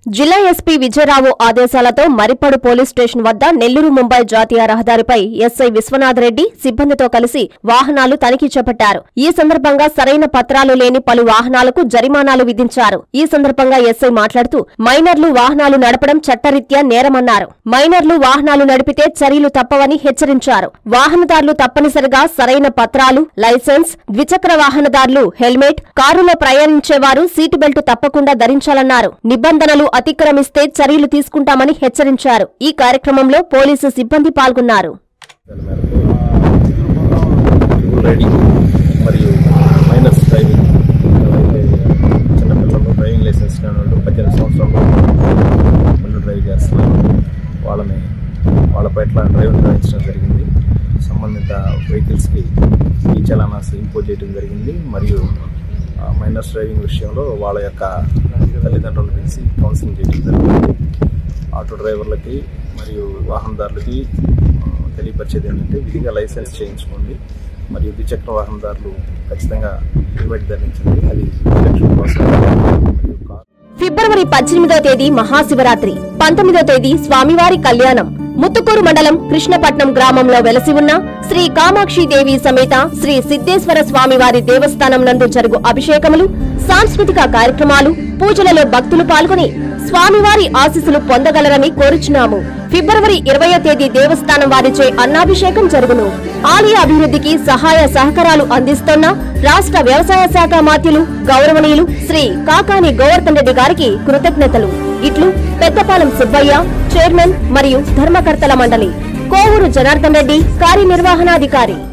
జిల్లా ఎస్పీ విజయరావు ఆదేశాలతో మరిపడు police station వద్ద నెల్లూరు ముంబై జాతీయ రహదారిపై ఎస్ఐ విశ్వనాథ్ రెడ్డి సిబ్బందితో కలిసి వాహనాలు తనిఖీ చేపట్టారు ఈ సందర్భంగా సరైన పత్రాలు లేని పలు వాహనాలకు జరిమానాలు విధించారు ఈ సందర్భంగా ఎస్ఐ మాట్లాడుతూ మైనర్లు వాహనాలు నడపడం చట్టరీత్యా నేరమన్నారు మైనర్లు వాహనాలు నడిపితే చర్యలు తప్పవని హెచ్చరించారు వాహనదారులు తప్పనిసరిగా సరైన పత్రాలు లైసెన్స్ ద్విచక్ర వాహనదారులు హెల్మెట్ కారులో ప్రయాణించేవారు సీటు బెల్ట్ తప్పకుండా ధరించాలన్నారు నిబంధనలు అతిక్రమిస్తే చర్యలు తీసుకుంటామని హెచ్చరించారు ఈ కార్యక్రమంలో పోలీసు సిబ్బంది పాల్గొన్నారు దాని మేరకు రెడీ మరియు మైనర్స్ డ్రైవింగ్ ఎవరైతే చిన్నపిల్లలు డ్రైవింగ్ లైసెన్స్ కాని వాళ్ళు పద్దెనిమిది సంవత్సరాలు పిల్లలు డ్రైవ్ చేస్తున్నారు వాళ్ళని వాళ్ళ పట్ల డ్రైవింగ్ నిర్వహించడం జరిగింది సంబంధిత వెహికల్స్కి ఈ చలానాస్ ఇంపోజ్ చేయడం జరిగింది మరియు ఆ, మైనర్స్ డ్రైవింగ్ విషయంలో వాళ్ళ యొక్క తల్లిదండ్రులు పిలిచి కౌన్సిలింగ్ చేయడం జరిగింది ఆటో డ్రైవర్లకి మరియు వాహనదారులకి ఆ, తెలియపరిచేది ఏంటంటే విధిగా లైసెన్స్ చేయించుకోండి మరియు ద్విచక్ర వాహనదారులు ఖచ్చితంగా హెల్మెట్ ధరించండి అది రక్షణ కోసం మరియు కారు ఫిబ్రవరి పద్దెనిమిదో తేదీ మహాశివరాత్రి పంతొమ్మిదో తేదీ స్వామివారి కళ్యాణం ముత్తుకూరు మండలం కృష్ణపట్నం గ్రామంలో వెలసి ఉన్న శ్రీ కామాక్షి దేవి సమేత శ్రీ సిద్ధేశ్వర స్వామివారి దేవస్థానం నందు జరుగు అభిషేకములు సాంస్కృతిక కార్యక్రమాలు పూజలలో భక్తులు పాల్గొని స్వామివారి ఆశీస్సులు పొందగలరని కోరుచున్నాము ఫిబ్రవరి ఇరవయో తేదీ దేవస్థానం వారిచే అన్నాభిషేకం జరుగును ఆలయ అభివృద్ధికి సహాయ సహకారాలు అందిస్తున్న రాష్ట్ర వ్యవసాయ శాఖ మాత్యులు గౌరవనీయులు శ్రీ కాకాని గోవర్ధన్ రెడ్డి గారికి కృతజ్ఞతలు ఇట్లు పెద్దపాలెం సుబ్బయ్య చైర్మన్ మరియు ధర్మకర్తల మండలి కోవూరు జనార్దన్ రెడ్డి కార్యనిర్వహణాధికారి